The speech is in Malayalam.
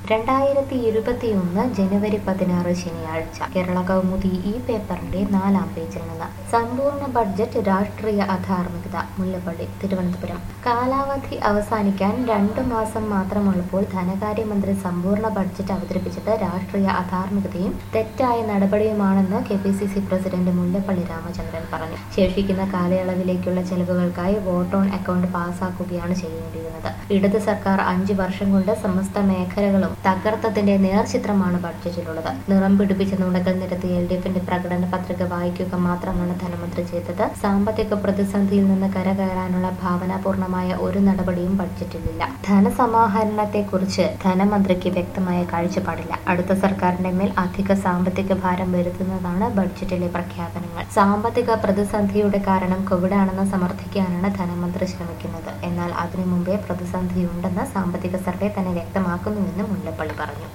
രണ്ടായിരത്തി ഇരുപത്തിയൊന്ന് ജനുവരി പതിനാറ് ശനിയാഴ്ച കേരള കൗമുദി ഈ പേപ്പറിന്റെ നാലാം പേജിൽ നിന്ന് സമ്പൂർണ്ണ ബഡ്ജറ്റ് രാഷ്ട്രീയ അധാർമികത മുല്ലപ്പള്ളി തിരുവനന്തപുരം കാലാവധി അവസാനിക്കാൻ രണ്ടു മാസം മാത്രമുള്ളപ്പോൾ ധനകാര്യമന്ത്രി സമ്പൂർണ്ണ ബഡ്ജറ്റ് അവതരിപ്പിച്ചത് രാഷ്ട്രീയ അധാർമികതയും തെറ്റായ നടപടിയുമാണെന്ന് K P C C president Mullappally Ramachandran പറഞ്ഞു ശേഷിക്കുന്ന കാലയളവിലേക്കുള്ള ചെലവുകൾക്കായി വോട്ട് ഓൺ അക്കൗണ്ട് പാസാക്കുകയാണ് ചെയ്യേണ്ടിയിരുന്നത് ഇടത് സർക്കാർ അഞ്ചു വർഷം കൊണ്ട് സമസ്ത മേഖലകളും തകർത്തതിന്റെ നേർചിത്രമാണ് ബഡ്ജറ്റിലുള്ളത് നിറം പിടിപ്പിച്ച നുണകൾ നിരത്തിയ എൽ ഡി എഫിന്റെ പ്രകടന പത്രിക വായിക്കുക മാത്രമാണ് ധനമന്ത്രി ചെയ്തത് സാമ്പത്തിക പ്രതിസന്ധിയിൽ നിന്ന് കരകയറാനുള്ള ഭാവനാപൂർണമായ ഒരു നടപടിയും ബഡ്ജറ്റിലില്ല ധനസമാഹരണത്തെക്കുറിച്ച് ധനമന്ത്രിക്ക് വ്യക്തമായ കാഴ്ചപ്പാടില്ല അടുത്ത സർക്കാരിന്റെ മേൽ അധിക സാമ്പത്തിക ഭാരം വരുത്തുന്നതാണ് ബഡ്ജറ്റിലെ പ്രഖ്യാപനങ്ങൾ സാമ്പത്തിക പ്രതിസന്ധിയുടെ കാരണം കോവിഡാണെന്ന് സമർത്ഥിക്കാനാണ് ധനമന്ത്രി ശ്രമിക്കുന്നത് എന്നാൽ അതിനു മുമ്പേ പ്രതിസന്ധിയുണ്ടെന്ന് സാമ്പത്തിക സർവേ തന്നെ വ്യക്തമാക്കുന്നുവെന്ന് മുല്ലപ്പള്ളി പറഞ്ഞു